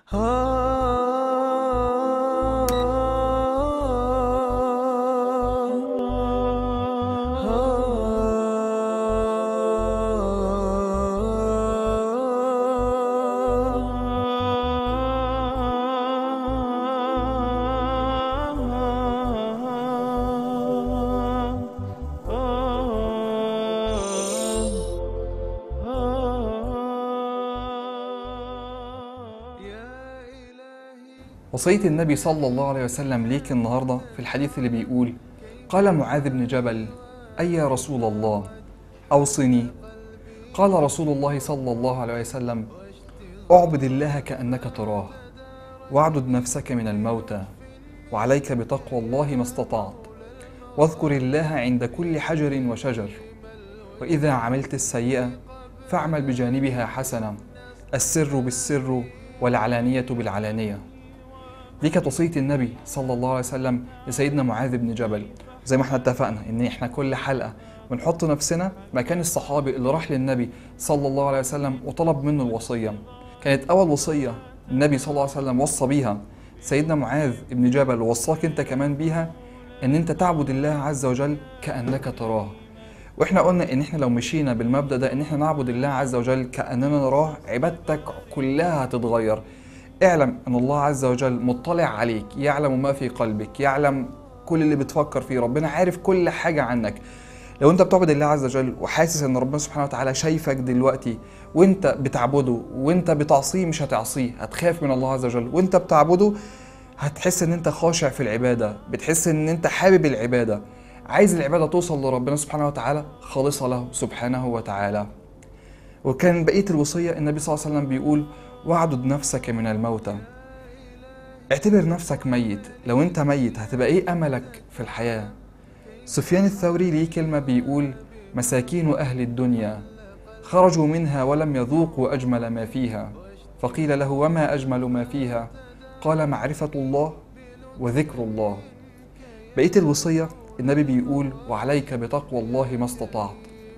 وصية النبي صلى الله عليه وسلم ليك النهاردة في الحديث اللي بيقول قال معاذ بن جبل أي يا رسول الله أوصني قال رسول الله صلى الله عليه وسلم اعبد الله كأنك تراه واعدد نفسك من الموتى وعليك بتقوى الله ما استطعت واذكر الله عند كل حجر وشجر وإذا عملت السيئة فاعمل بجانبها حسنة السر بالسر والعلانية بالعلانية دي كانت وصية النبي صلى الله عليه وسلم لسيدنا معاذ بن جبل زي ما احنا اتفقنا ان احنا كل حلقة بنحط نفسنا مكان الصحابي اللي راح للنبي صلى الله عليه وسلم وطلب منه الوصية كانت أول وصية النبي صلى الله عليه وسلم وصى بيها سيدنا معاذ بن جبل ووصاك انت كمان بيها ان انت تعبد الله عز وجل كأنك تراه واحنا قلنا ان احنا لو مشينا بالمبدأ ده ان احنا نعبد الله عز وجل كأننا نراه عبادتك كلها هتتغير اعلم ان الله عز وجل مطلع عليك يعلم ما في قلبك يعلم كل اللي بتفكر فيه ربنا عارف كل حاجة عنك لو انت بتعبد الله عز وجل وحاسس ان ربنا سبحانه وتعالى شايفك دلوقتي وانت بتعبده وانت بتعصيه مش هتعصيه هتخاف من الله عز وجل وانت بتعبده هتحس ان انت خاشع في العبادة بتحس ان انت حابب العبادة عايز العبادة توصل لربنا سبحانه وتعالى خالصة له سبحانه وتعالى وكان بقية الوصية النبي صلى الله عليه وسلم بيقول واعدد نفسك من الموتى اعتبر نفسك ميت لو انت ميت هتبقى ايه املك في الحياة سفيان الثوري ليه كلمة بيقول مساكين اهل الدنيا خرجوا منها ولم يذوقوا اجمل ما فيها فقيل له وما اجمل ما فيها قال معرفة الله وذكر الله بقية الوصية النبي بيقول وعليك بتقوى الله ما استطعت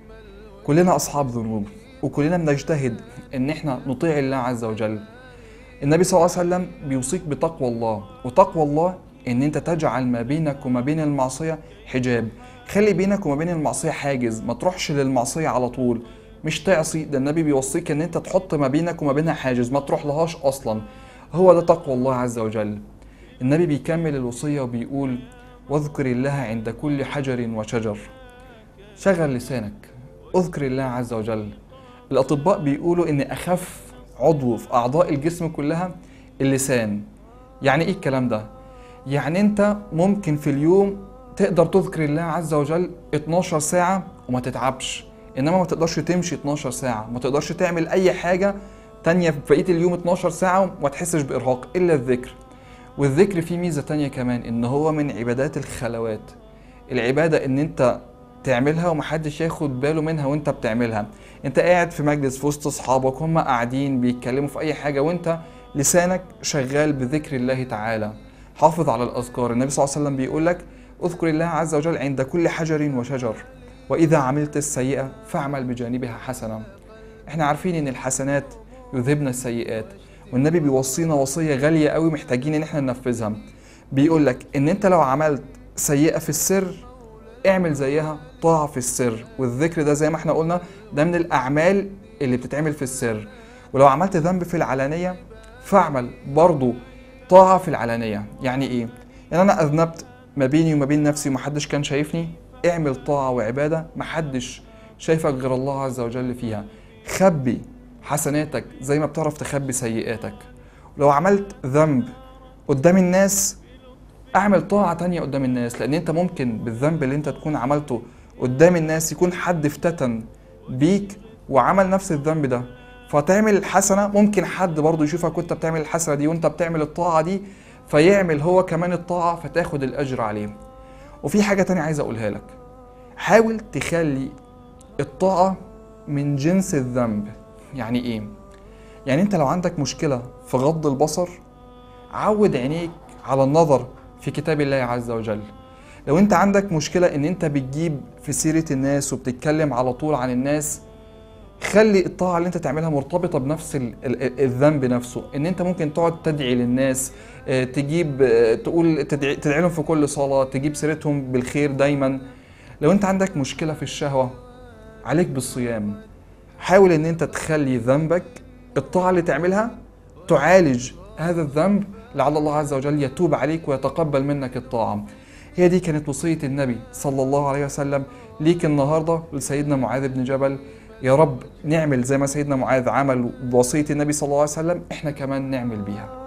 كلنا اصحاب ذنوب وكلنا بنجتهد ان احنا نطيع الله عز وجل النبي صلى الله عليه وسلم بيوصيك بتقوى الله وتقوى الله ان انت تجعل ما بينك وما بين المعصية حجاب خلي بينك وما بين المعصية حاجز ما تروحش للمعصية على طول مش تعصي ده النبي بيوصيك ان انت تحط ما بينك وما بينها حاجز ما تروح لهاش اصلا هو ده تقوى الله عز وجل النبي بيكمل الوصية وبيقول واذكر الله عند كل حجر وشجر شغل لسانك اذكر الله عز وجل الأطباء بيقولوا إن أخف عضو في أعضاء الجسم كلها اللسان يعني إيه الكلام ده؟ يعني أنت ممكن في اليوم تقدر تذكر الله عز وجل 12 ساعة وما تتعبش إنما ما تقدرش تمشي 12 ساعة ما تقدرش تعمل أي حاجة تانية في بقية اليوم 12 ساعة وما تحسش بإرهاق إلا الذكر والذكر فيه ميزة تانية كمان إن هو من عبادات الخلوات العبادة إن أنت تعملها ومحدش ياخد باله منها وانت بتعملها انت قاعد في مجلس في وسط اصحابك هم قاعدين بيتكلموا في اي حاجه وانت لسانك شغال بذكر الله تعالى حافظ على الاذكار النبي صلى الله عليه وسلم بيقول لك اذكر الله عز وجل عند كل حجر وشجر واذا عملت السيئه فاعمل بجانبها حسنه احنا عارفين ان الحسنات يذهبن السيئات والنبي بيوصينا وصيه غاليه قوي محتاجين ان احنا ننفذها بيقول لك ان انت لو عملت سيئه في السر اعمل زيها طاعة في السر والذكر ده زي ما احنا قلنا ده من الأعمال اللي بتتعمل في السر ولو عملت ذنب في العلانية فاعمل برضو طاعة في العلانية يعني ايه؟ يعني أنا أذنبت ما بيني وما بين نفسي ومحدش كان شايفني اعمل طاعة وعبادة محدش شايفك غير الله عز وجل فيها خبي حسناتك زي ما بتعرف تخبي سيئاتك ولو عملت ذنب قدام الناس اعمل طاعة تانية قدام الناس لان انت ممكن بالذنب اللي انت تكون عملته قدام الناس يكون حد افتتن بيك وعمل نفس الذنب ده فتعمل الحسنة ممكن حد برضه يشوفك وانت بتعمل الحسنة دي وانت بتعمل الطاعة دي فيعمل هو كمان الطاعة فتاخد الأجر عليه وفي حاجة تانية عايز أقولها لك حاول تخلي الطاعة من جنس الذنب يعني إيه؟ يعني أنت لو عندك مشكلة في غض البصر عود عينيك على النظر في كتاب الله عز وجل لو انت عندك مشكلة ان انت بتجيب في سيرة الناس وبتتكلم على طول عن الناس خلي الطاعة اللي انت تعملها مرتبطة بنفس ال- ال- الذنب نفسه ان انت ممكن تقعد تدعي للناس آه، تجيب آه، تقول تدعي, تدعي لهم في كل صلاة تجيب سيرتهم بالخير دايما لو انت عندك مشكلة في الشهوة عليك بالصيام حاول ان انت تخلي ذنبك الطاعة اللي تعملها تعالج هذا الذنب لعل الله عز وجل يتوب عليك ويتقبل منك الطاعة هي دي كانت وصية النبي صلى الله عليه وسلم ليك النهاردة لسيدنا معاذ بن جبل يا رب نعمل زي ما سيدنا معاذ عمل بوصية النبي صلى الله عليه وسلم احنا كمان نعمل بيها